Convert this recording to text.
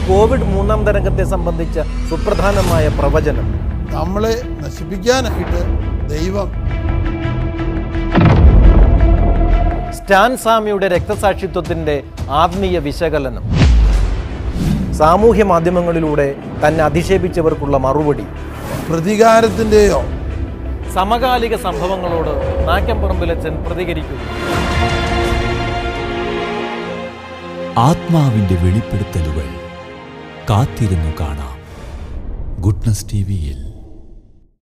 Covid മൂന്നാം തരംഗത്തെ സംബന്ധിച്ച സുപ്രധാനമായ പ്രവചനം നമ്മളെ നശിപ്പിക്കാനായിട്ട് ദൈവം സ്റ്റാൻ സ്വാമിയുടെ രക്തസാക്ഷിത്വത്തിന്റെ ആത്മീയ വിശകലനം സാമൂഹ്യ മാധ്യമങ്ങളിലൂടെ തന്നെ അധിക്ഷേപിച്ചവർക്കുള്ള മറുപടി പ്രതികാരത്തിൻ്റെയോ സമകാലിക സംഭവങ്ങളോട് നാക്കമ്പറമ്പിലച്ചൻ പ്രതികരിക്കുന്നു ആത്മാവിന്റെ വെളിപ്പെടുത്തലുകൾ കാത്തിരുന്നു കാണാം ഗുഡ്നസ് ടി വിയിൽ